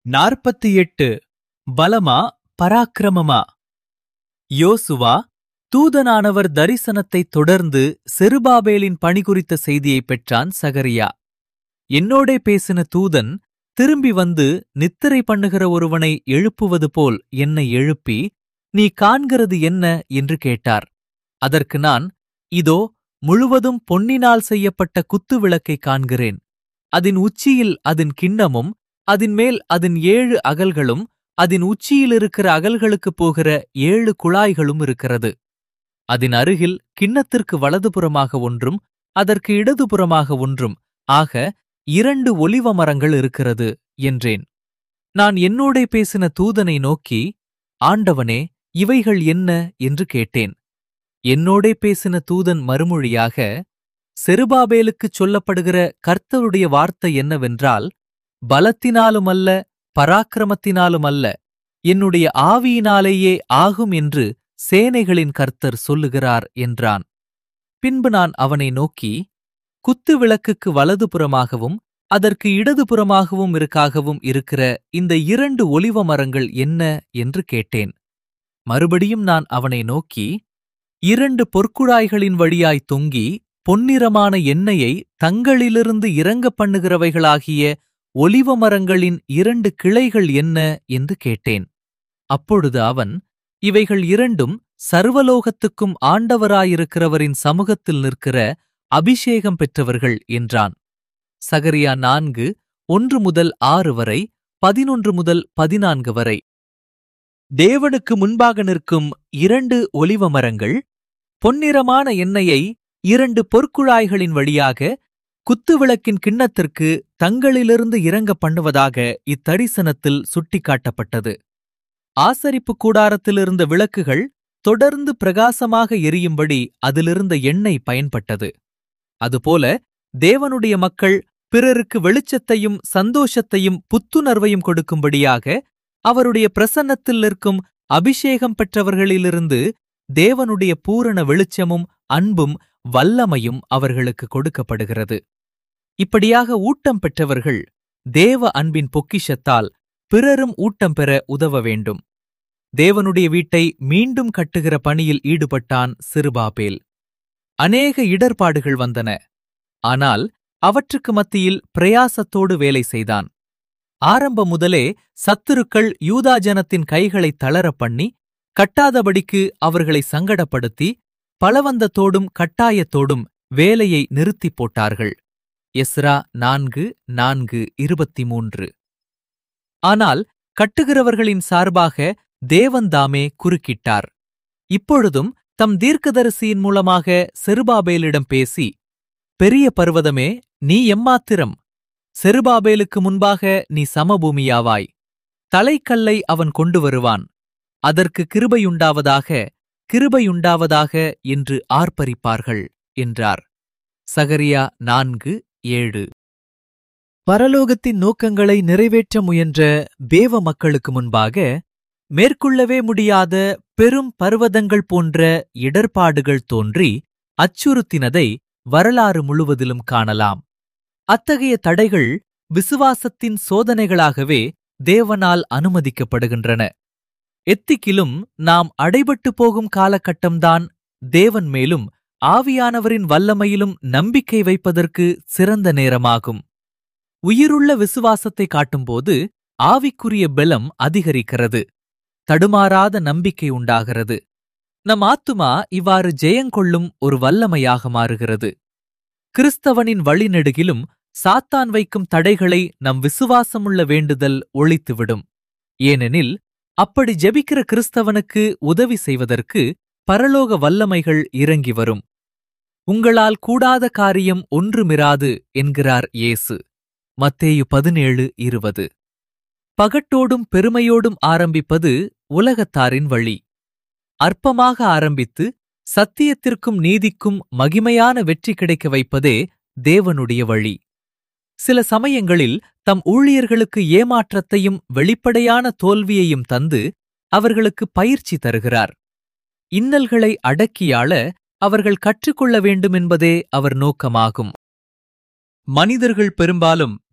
நாற்பத்தி எட்டு பலமா பராக்கிரமமா யோசுவா தூதனானவர் தரிசனத்தைத் தொடர்ந்து செருபாபேலின் பணி குறித்த செய்தியைப் பெற்றான் சகரியா என்னோடே பேசின தூதன் திரும்பி வந்து நித்திரை பண்ணுகிற ஒருவனை எழுப்புவது போல் என்னை எழுப்பி நீ காண்கிறது என்ன என்று கேட்டார் அதற்கு நான் இதோ முழுவதும் பொன்னினால் செய்யப்பட்ட குத்து விளக்கை காண்கிறேன் அதன் உச்சியில் அதன் கிண்ணமும் அதன் மேல் அதன் ஏழு அகல்களும் அதன் உச்சியில் இருக்கிற அகல்களுக்குப் போகிற ஏழு குழாய்களும் இருக்கிறது அதன் அருகில் கிண்ணத்திற்கு வலதுபுறமாக ஒன்றும் அதற்கு இடதுபுறமாக ஒன்றும் ஆக இரண்டு ஒலிவ மரங்கள் இருக்கிறது என்றேன் நான் என்னோடே பேசின தூதனை நோக்கி ஆண்டவனே இவைகள் என்ன என்று கேட்டேன் என்னோடே பேசின தூதன் மறுமொழியாக செருபாபேலுக்குச் சொல்லப்படுகிற கர்த்தருடைய வார்த்தை என்னவென்றால் பலத்தினாலுமல்ல பராக்கிரமத்தினாலுமல்ல என்னுடைய ஆவியினாலேயே ஆகும் என்று சேனைகளின் கர்த்தர் சொல்லுகிறார் என்றான் பின்பு நான் அவனை நோக்கி குத்து விளக்குக்கு வலதுபுறமாகவும் அதற்கு இடதுபுறமாகவும் இருக்காகவும் இருக்கிற இந்த இரண்டு ஒலிவ மரங்கள் என்ன என்று கேட்டேன் மறுபடியும் நான் அவனை நோக்கி இரண்டு பொற்குழாய்களின் வழியாய் தொங்கி பொன்னிறமான எண்ணெயை தங்களிலிருந்து இறங்க பண்ணுகிறவைகளாகிய ஒலிவ மரங்களின் இரண்டு கிளைகள் என்ன என்று கேட்டேன் அப்பொழுது அவன் இவைகள் இரண்டும் சர்வலோகத்துக்கும் ஆண்டவராயிருக்கிறவரின் சமூகத்தில் நிற்கிற அபிஷேகம் பெற்றவர்கள் என்றான் சகரியா நான்கு ஒன்று முதல் ஆறு வரை பதினொன்று முதல் பதினான்கு வரை தேவனுக்கு முன்பாக நிற்கும் இரண்டு ஒலிவ மரங்கள் பொன்னிறமான எண்ணெயை இரண்டு பொற்குழாய்களின் வழியாக குத்துவிளக்கின் கிண்ணத்திற்கு தங்களிலிருந்து இறங்க பண்ணுவதாக இத்தரிசனத்தில் சுட்டிக்காட்டப்பட்டது ஆசரிப்பு கூடாரத்திலிருந்த விளக்குகள் தொடர்ந்து பிரகாசமாக எரியும்படி அதிலிருந்த எண்ணெய் பயன்பட்டது அதுபோல தேவனுடைய மக்கள் பிறருக்கு வெளிச்சத்தையும் சந்தோஷத்தையும் புத்துணர்வையும் கொடுக்கும்படியாக அவருடைய பிரசன்னத்தில் நிற்கும் அபிஷேகம் பெற்றவர்களிலிருந்து தேவனுடைய பூரண வெளிச்சமும் அன்பும் வல்லமையும் அவர்களுக்கு கொடுக்கப்படுகிறது இப்படியாக ஊட்டம் பெற்றவர்கள் தேவ அன்பின் பொக்கிஷத்தால் பிறரும் ஊட்டம் பெற உதவ வேண்டும் தேவனுடைய வீட்டை மீண்டும் கட்டுகிற பணியில் ஈடுபட்டான் சிறுபாபேல் அநேக இடர்பாடுகள் வந்தன ஆனால் அவற்றுக்கு மத்தியில் பிரயாசத்தோடு வேலை செய்தான் ஆரம்பம் முதலே சத்துருக்கள் யூதாஜனத்தின் கைகளை தளரப் பண்ணி கட்டாதபடிக்கு அவர்களை சங்கடப்படுத்தி பலவந்தத்தோடும் கட்டாயத்தோடும் வேலையை நிறுத்திப் போட்டார்கள் எஸ்ரா நான்கு நான்கு இருபத்தி மூன்று ஆனால் கட்டுகிறவர்களின் சார்பாக தேவன்தாமே குறுக்கிட்டார் இப்பொழுதும் தம் தீர்க்கதரிசியின் மூலமாக செருபாபேலிடம் பேசி பெரிய பர்வதமே நீ எம்மாத்திரம் செருபாபேலுக்கு முன்பாக நீ சமபூமியாவாய் தலைக்கல்லை அவன் கொண்டு வருவான் அதற்கு கிருபையுண்டாவதாக கிருபையுண்டாவதாக என்று ஆர்ப்பரிப்பார்கள் என்றார் சகரியா நான்கு ஏழு பரலோகத்தின் நோக்கங்களை நிறைவேற்ற முயன்ற தேவ மக்களுக்கு முன்பாக மேற்கொள்ளவே முடியாத பெரும் பர்வதங்கள் போன்ற இடர்பாடுகள் தோன்றி அச்சுறுத்தினதை வரலாறு முழுவதிலும் காணலாம் அத்தகைய தடைகள் விசுவாசத்தின் சோதனைகளாகவே தேவனால் அனுமதிக்கப்படுகின்றன எத்திக்கிலும் நாம் அடைபட்டு போகும் காலகட்டம்தான் தேவன் மேலும் ஆவியானவரின் வல்லமையிலும் நம்பிக்கை வைப்பதற்கு சிறந்த நேரமாகும் உயிருள்ள விசுவாசத்தை காட்டும்போது ஆவிக்குரிய பெலம் அதிகரிக்கிறது தடுமாறாத நம்பிக்கை உண்டாகிறது நம் ஆத்துமா இவ்வாறு ஜெயங்கொள்ளும் ஒரு வல்லமையாக மாறுகிறது கிறிஸ்தவனின் வழிநெடுகிலும் சாத்தான் வைக்கும் தடைகளை நம் விசுவாசமுள்ள வேண்டுதல் ஒழித்துவிடும் ஏனெனில் அப்படி ஜெபிக்கிற கிறிஸ்தவனுக்கு உதவி செய்வதற்கு பரலோக வல்லமைகள் இறங்கி வரும் உங்களால் கூடாத காரியம் ஒன்றுமிராது என்கிறார் இயேசு மத்தேயு பதினேழு இருபது பகட்டோடும் பெருமையோடும் ஆரம்பிப்பது உலகத்தாரின் வழி அற்பமாக ஆரம்பித்து சத்தியத்திற்கும் நீதிக்கும் மகிமையான வெற்றி கிடைக்க வைப்பதே தேவனுடைய வழி சில சமயங்களில் தம் ஊழியர்களுக்கு ஏமாற்றத்தையும் வெளிப்படையான தோல்வியையும் தந்து அவர்களுக்கு பயிற்சி தருகிறார் இன்னல்களை அடக்கியாள அவர்கள் கற்றுக்கொள்ள வேண்டுமென்பதே அவர் நோக்கமாகும் மனிதர்கள் பெரும்பாலும்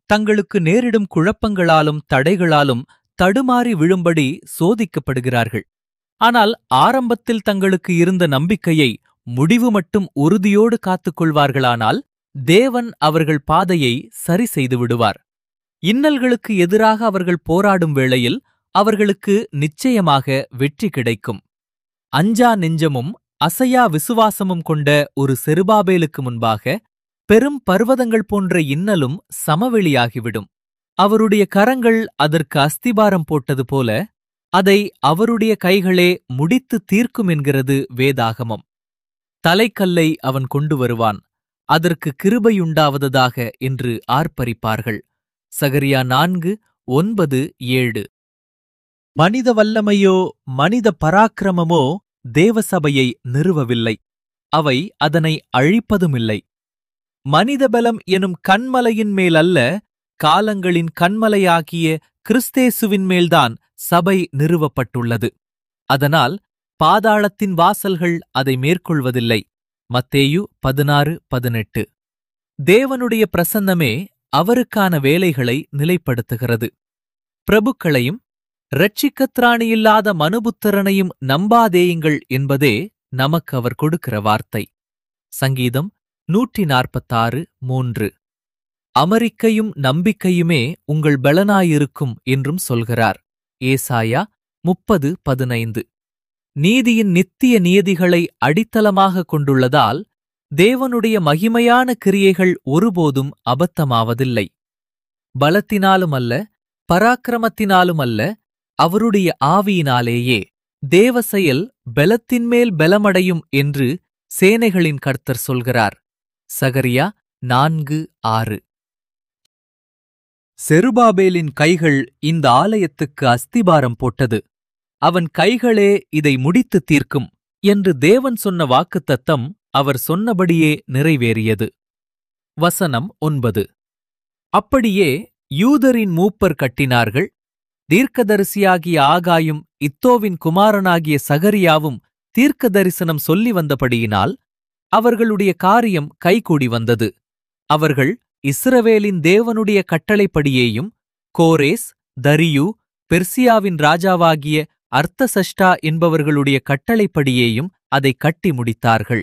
தங்களுக்கு நேரிடும் குழப்பங்களாலும் தடைகளாலும் தடுமாறி விழும்படி சோதிக்கப்படுகிறார்கள் ஆனால் ஆரம்பத்தில் தங்களுக்கு இருந்த நம்பிக்கையை முடிவு மட்டும் உறுதியோடு காத்துக்கொள்வார்களானால் தேவன் அவர்கள் பாதையை சரி செய்து விடுவார் இன்னல்களுக்கு எதிராக அவர்கள் போராடும் வேளையில் அவர்களுக்கு நிச்சயமாக வெற்றி கிடைக்கும் அஞ்சா நெஞ்சமும் அசையா விசுவாசமும் கொண்ட ஒரு செருபாபேலுக்கு முன்பாக பெரும் பர்வதங்கள் போன்ற இன்னலும் சமவெளியாகிவிடும் அவருடைய கரங்கள் அதற்கு அஸ்திபாரம் போட்டது போல அதை அவருடைய கைகளே முடித்து தீர்க்கும் என்கிறது வேதாகமம் தலைக்கல்லை அவன் கொண்டு வருவான் அதற்கு கிருபையுண்டாவதாக என்று ஆர்ப்பரிப்பார்கள் சகரியா நான்கு ஒன்பது ஏழு மனித வல்லமையோ மனித பராக்கிரமமோ தேவசபையை நிறுவவில்லை அவை அதனை அழிப்பதுமில்லை மனித பலம் எனும் கண்மலையின் மேல் அல்ல காலங்களின் கண்மலையாகிய கிறிஸ்தேசுவின் மேல்தான் சபை நிறுவப்பட்டுள்ளது அதனால் பாதாளத்தின் வாசல்கள் அதை மேற்கொள்வதில்லை மத்தேயு பதினாறு பதினெட்டு தேவனுடைய பிரசன்னமே அவருக்கான வேலைகளை நிலைப்படுத்துகிறது பிரபுக்களையும் இரட்சிக்கத்ராணியில்லாத மனுபுத்திரனையும் நம்பாதேயுங்கள் என்பதே நமக்கு அவர் கொடுக்கிற வார்த்தை சங்கீதம் நூற்றி நாற்பத்தாறு மூன்று அமெரிக்கையும் நம்பிக்கையுமே உங்கள் பலனாயிருக்கும் என்றும் சொல்கிறார் ஏசாயா முப்பது பதினைந்து நீதியின் நித்திய நியதிகளை அடித்தளமாக கொண்டுள்ளதால் தேவனுடைய மகிமையான கிரியைகள் ஒருபோதும் அபத்தமாவதில்லை பலத்தினாலும் அல்ல பராக்கிரமத்தினாலும் அல்ல அவருடைய ஆவியினாலேயே தேவ செயல் பலத்தின்மேல் பலமடையும் என்று சேனைகளின் கர்த்தர் சொல்கிறார் சகரியா நான்கு ஆறு செருபாபேலின் கைகள் இந்த ஆலயத்துக்கு அஸ்திபாரம் போட்டது அவன் கைகளே இதை முடித்து தீர்க்கும் என்று தேவன் சொன்ன வாக்குத்தத்தம் அவர் சொன்னபடியே நிறைவேறியது வசனம் ஒன்பது அப்படியே யூதரின் மூப்பர் கட்டினார்கள் தீர்க்கதரிசியாகிய ஆகாயும் இத்தோவின் குமாரனாகிய சகரியாவும் தீர்க்க தரிசனம் சொல்லி வந்தபடியினால் அவர்களுடைய காரியம் கைகூடி வந்தது அவர்கள் இஸ்ரவேலின் தேவனுடைய கட்டளைப்படியேயும் கோரேஸ் தரியு பெர்சியாவின் ராஜாவாகிய அர்த்தசஷ்டா என்பவர்களுடைய கட்டளைப்படியேயும் அதை கட்டி முடித்தார்கள்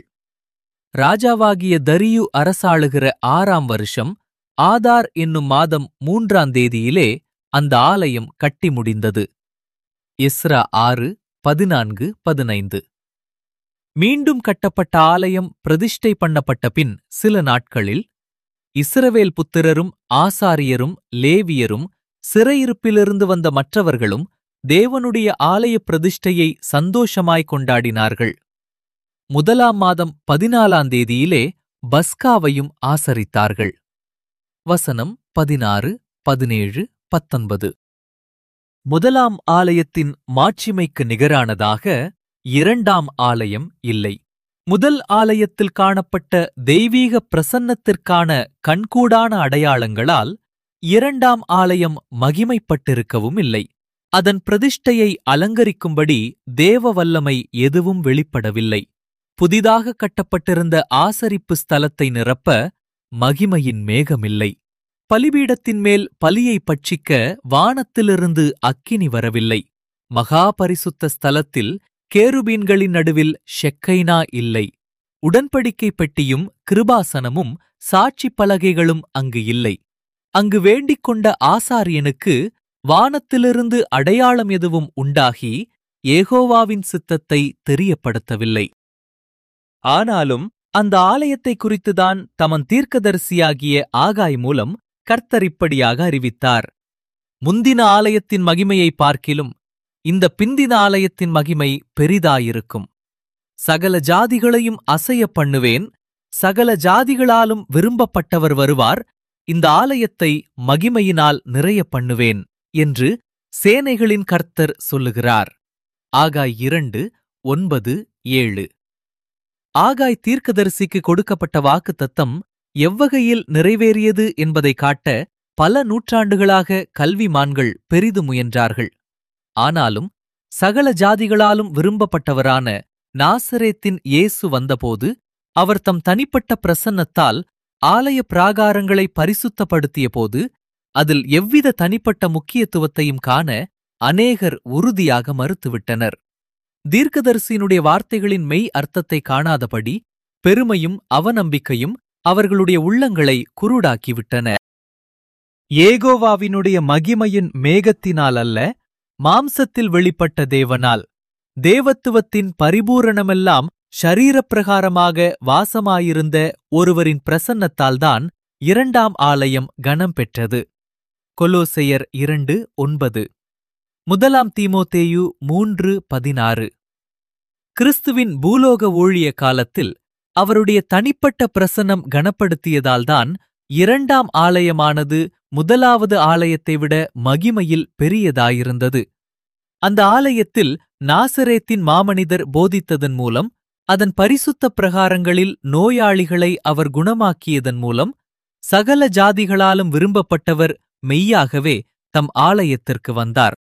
ராஜாவாகிய தரியு அரசாளுகிற ஆறாம் வருஷம் ஆதார் என்னும் மாதம் மூன்றாம் தேதியிலே அந்த ஆலயம் கட்டி முடிந்தது இஸ்ரா ஆறு பதினான்கு பதினைந்து மீண்டும் கட்டப்பட்ட ஆலயம் பிரதிஷ்டை பண்ணப்பட்ட பின் சில நாட்களில் இஸ்ரவேல் புத்திரரும் ஆசாரியரும் லேவியரும் சிறையிருப்பிலிருந்து வந்த மற்றவர்களும் தேவனுடைய ஆலய பிரதிஷ்டையை சந்தோஷமாய் கொண்டாடினார்கள் முதலாம் மாதம் பதினாலாம் தேதியிலே பஸ்காவையும் ஆசரித்தார்கள் வசனம் பதினாறு பதினேழு பத்தொன்பது முதலாம் ஆலயத்தின் மாட்சிமைக்கு நிகரானதாக இரண்டாம் ஆலயம் இல்லை முதல் ஆலயத்தில் காணப்பட்ட தெய்வீக பிரசன்னத்திற்கான கண்கூடான அடையாளங்களால் இரண்டாம் ஆலயம் மகிமைப்பட்டிருக்கவும் இல்லை அதன் பிரதிஷ்டையை அலங்கரிக்கும்படி தேவ வல்லமை எதுவும் வெளிப்படவில்லை புதிதாக கட்டப்பட்டிருந்த ஆசரிப்பு ஸ்தலத்தை நிரப்ப மகிமையின் மேகமில்லை பலிபீடத்தின் மேல் பலியை பட்சிக்க வானத்திலிருந்து அக்கினி வரவில்லை மகா பரிசுத்த ஸ்தலத்தில் கேருபீன்களின் நடுவில் ஷெக்கைனா இல்லை உடன்படிக்கை பெட்டியும் கிருபாசனமும் சாட்சி பலகைகளும் அங்கு இல்லை அங்கு வேண்டிக் கொண்ட ஆசாரியனுக்கு வானத்திலிருந்து அடையாளம் எதுவும் உண்டாகி ஏகோவாவின் சித்தத்தை தெரியப்படுத்தவில்லை ஆனாலும் அந்த ஆலயத்தை குறித்துதான் தமன் தீர்க்கதரிசியாகிய ஆகாய் மூலம் கர்த்தர் இப்படியாக அறிவித்தார் முந்தின ஆலயத்தின் மகிமையை பார்க்கிலும் இந்த பிந்தின ஆலயத்தின் மகிமை பெரிதாயிருக்கும் சகல ஜாதிகளையும் அசைய பண்ணுவேன் சகல ஜாதிகளாலும் விரும்பப்பட்டவர் வருவார் இந்த ஆலயத்தை மகிமையினால் நிறைய பண்ணுவேன் என்று சேனைகளின் கர்த்தர் சொல்லுகிறார் ஆகாய் இரண்டு ஒன்பது ஏழு ஆகாய் தீர்க்கதரிசிக்கு கொடுக்கப்பட்ட வாக்குத்தத்தம் எவ்வகையில் நிறைவேறியது என்பதை காட்ட பல நூற்றாண்டுகளாக கல்விமான்கள் பெரிது முயன்றார்கள் ஆனாலும் சகல ஜாதிகளாலும் விரும்பப்பட்டவரான நாசரேத்தின் இயேசு வந்தபோது அவர் தம் தனிப்பட்ட பிரசன்னத்தால் ஆலய பிராகாரங்களை பரிசுத்தப்படுத்திய போது அதில் எவ்வித தனிப்பட்ட முக்கியத்துவத்தையும் காண அநேகர் உறுதியாக மறுத்துவிட்டனர் தீர்க்கதரிசியினுடைய வார்த்தைகளின் மெய் அர்த்தத்தை காணாதபடி பெருமையும் அவநம்பிக்கையும் அவர்களுடைய உள்ளங்களை குருடாக்கிவிட்டன ஏகோவாவினுடைய மகிமையின் மேகத்தினால் அல்ல மாம்சத்தில் வெளிப்பட்ட தேவனால் தேவத்துவத்தின் பரிபூரணமெல்லாம் ஷரீரப்பிரகாரமாக வாசமாயிருந்த ஒருவரின் பிரசன்னத்தால்தான் இரண்டாம் ஆலயம் கனம் பெற்றது கொலோசெயர் இரண்டு ஒன்பது முதலாம் தீமோத்தேயு மூன்று பதினாறு கிறிஸ்துவின் பூலோக ஊழிய காலத்தில் அவருடைய தனிப்பட்ட பிரசன்னம் கனப்படுத்தியதால்தான் இரண்டாம் ஆலயமானது முதலாவது ஆலயத்தை விட மகிமையில் பெரியதாயிருந்தது அந்த ஆலயத்தில் நாசரேத்தின் மாமனிதர் போதித்ததன் மூலம் அதன் பரிசுத்த பிரகாரங்களில் நோயாளிகளை அவர் குணமாக்கியதன் மூலம் சகல ஜாதிகளாலும் விரும்பப்பட்டவர் மெய்யாகவே தம் ஆலயத்திற்கு வந்தார்